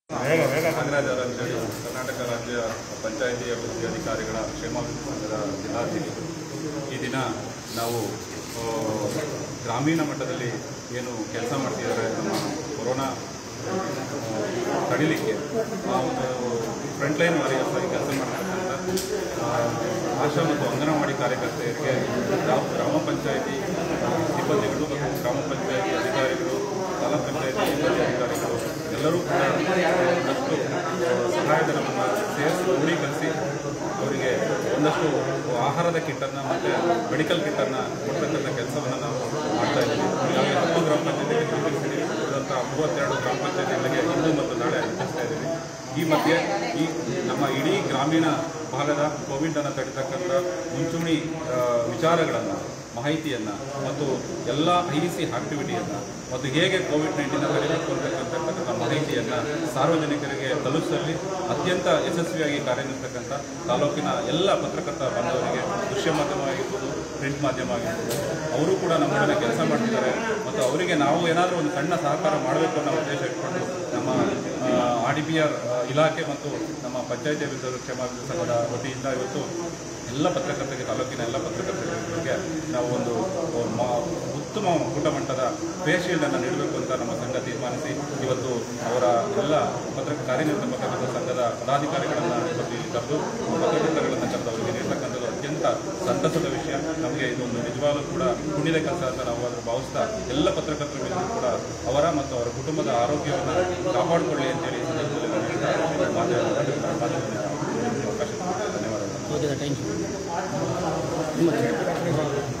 ನಾಗರಾಜ್ ಅವರ ಅಂತೇಳಿ ಕರ್ನಾಟಕ ರಾಜ್ಯ ಪಂಚಾಯಿತಿ ಅಭಿವೃದ್ಧಿ ಅಧಿಕಾರಿಗಳ ಕ್ಷೇಮಾಭಿವೃದ್ಧಿ ಸಂಘದ ಜಿಲ್ಲಾಧ್ಯಕ್ಷರು ಈ ದಿನ ನಾವು ಆ, ಗ್ರಾಮೀಣ ಮಟ್ಟದಲ್ಲಿ ಏನು ಕೆಲಸ ಮಾಡ್ತಿದ್ದಾರೆ ನಮ್ಮ ಕೊರೋನಾ ಆ, ತಡಿಲಿಕ್ಕೆ ಆ ಒಂದು ಫ್ರಂಟ್ ಲೈನ್ ವಾರಿಯರ್ಸ್ ಆಗಿ ಕೆಲಸ ಮಾಡ್ತಕ್ಕಂಥ ಆ, ಆಶಾ ಮತ್ತು ಅಂಗನವಾಡಿ ಕಾರ್ಯಕರ್ತೆಯರಿಗೆ ಗ್ರಾಮ ಗ್ರಾಮ ಪಂಚಾಯಿತಿ ಸಿಬ್ಬಂದಿಗಳು ಮತ್ತು ಗ್ರಾಮ ಪಂಚಾಯಿತಿ ಅಧಿಕಾರಿಗಳು ತಾಲೂಕ್ ಪಂಚಾಯಿತಿ ಸಿಬ್ಬಂದಿ ಅಧಿಕಾರಿಗಳು ಎಲ್ಲರೂ ಕೂಡ ಒಂದಷ್ಟು ಸಹಾಯಧನವನ್ನು ಸೇರಿಸಿ ಕ್ರೋಢೀಕರಿಸಿ ಅವರಿಗೆ ಒಂದಷ್ಟು ಆಹಾರದ ಕಿಟ್ಟನ್ನು ಮತ್ತು ಮೆಡಿಕಲ್ ಕಿಟ್ಟನ್ನು ಕೊಡ್ತಕ್ಕಂಥ ಕೆಲಸವನ್ನು ನಾವು ಮಾಡ್ತಾ ಇದ್ದೀವಿ ಈಗಾಗಲೇ ಹತ್ತು ಗ್ರಾಮ ಪಂಚಾಯತಿಗೆ ತಿಳಿಸಿದ್ದೀವಿ ಉಳಿದಂಥ ಮೂವತ್ತೆರಡು ಗ್ರಾಮ ಪಂಚಾಯತಿಗಳಿಗೆ ಇಂದು ಮತ್ತು ನಾಳೆ ತಿಳಿಸ್ತಾ ಇದ್ದೀವಿ ಈ ಮಧ್ಯೆ ಈ ನಮ್ಮ ಇಡೀ ಗ್ರಾಮೀಣ ಭಾಗದ ಕೋವಿಡನ್ನು ತಡಿತಕ್ಕಂಥ ಮುಂಚೂಣಿ ಆ, ವಿಚಾರಗಳನ್ನು ಮಾಹಿತಿಯನ್ನು ಮತ್ತು ಎಲ್ಲ ಐ ಸಿ ಆಕ್ಟಿವಿಟಿಯನ್ನು ಮತ್ತು ಹೇಗೆ ಕೋವಿಡ್ ನೈನ್ಟೀನ್ ತಡೆಗಟ್ಟಬೇಕು ಅಂತಕ್ಕಂಥ ಮಾಹಿತಿಯನ್ನು ಸಾರ್ವಜನಿಕರಿಗೆ ತಲುಪಿಸಲಿ ಅತ್ಯಂತ ಯಶಸ್ವಿಯಾಗಿ ಕಾರ್ಯನಿರ್ತಕ್ಕಂಥ ತಾಲೂಕಿನ ಎಲ್ಲ ಪತ್ರಕರ್ತ ಬಾಂಧವರಿಗೆ ದೃಶ್ಯ ಮಾಧ್ಯಮ ಆಗಿರ್ಬೋದು ಪ್ರಿಂಟ್ ಮಾಧ್ಯಮ ಆಗಿರ್ಬೋದು ಅವರು ಕೂಡ ನಮ್ಮೊಡನೆ ಕೆಲಸ ಮಾಡ್ತಿದ್ದಾರೆ ಮತ್ತು ಅವರಿಗೆ ನಾವು ಏನಾದರೂ ಒಂದು ಸಣ್ಣ ಸಹಕಾರ ಮಾಡಬೇಕು ಅನ್ನೋ ಉದ್ದೇಶ ಇಟ್ಕೊಂಡು ನಮ್ಮ ಆರ್ ಡಿ ಪಿ ಆರ್ ಇಲಾಖೆ ಮತ್ತು ನಮ್ಮ ಪಂಚಾಯತಿ ಅಭಿವೃದ್ಧಿ ಕ್ಷೇಮಾಭಿವೃದ್ಧಿ ಸಂಘದ ವತಿಯಿಂದ ಇವತ್ತು ಎಲ್ಲ ಪತ್ರಕರ್ತರಿಗೆ ತಾಲೂಕಿನ ಎಲ್ಲ ಪತ್ರಕರ್ತರಿಗೆ ನಾವು ಒಂದು ಮ- ಉತ್ತಮ ಗುಣಮಟ್ಟದ ಫೇಸ್ ಶೀಲ್ಡನ್ನು ನೀಡಬೇಕು ಅಂತ ನಮ್ಮ ಸಂಘ ತೀರ್ಮಾನಿಸಿ ಇವತ್ತು ಅವರ ಎಲ್ಲ ಪತ್ರ ಕಾರ್ಯನಿರತ ಪತ್ರಕರ್ತರ ಸಂಘದ ಪದಾಧಿಕಾರಿಗಳನ್ನು ಇವತ್ತು ಇಲ್ಲಿ ಕರೆದು ಪತ್ರಕರ್ತರುಗಳನ್ನು ಕರೆದು ಅವರಿಗೆ ನೀಡತಕ್ಕಂಥದ್ದು ಅತ್ಯಂತ ಸಂತಸದ ವಿಷಯ ನಮಗೆ ಇದೊಂದು ನಿಜವಾಗ್ಲೂ ಕೂಡ ಪುಣ್ಯದ ಕೆಲಸ ಅಂತ ನಾವು ಅದನ್ನು ಭಾವಿಸ್ತಾ ಎಲ್ಲ ಪತ್ರಕರ್ತರು ಮೇಲೂ ಕೂಡ ಅವರ ಮತ್ತು ಅವರ ಕುಟುಂಬದ ಆರೋಗ್ಯವನ್ನು ಕಾಪಾಡಿಕೊಳ್ಳಿ ಅಂತೇಳಿ ಈ ಸಂದರ್ಭದಲ್ಲಿ ನಾನು ಹೇಳ್ತಾ ಮಾತಾಡ- ಮಾತಾಡ್ತೀನಿ. ಅವಕಾಶ ಕೊಟ್ಟಿದ್ದಕ್ಕೆ ಧನ್ಯವಾದಗಳು ಓಕೆ ಥ್ಯಾಂಕ್ ಯು ನಿಮ್ಮ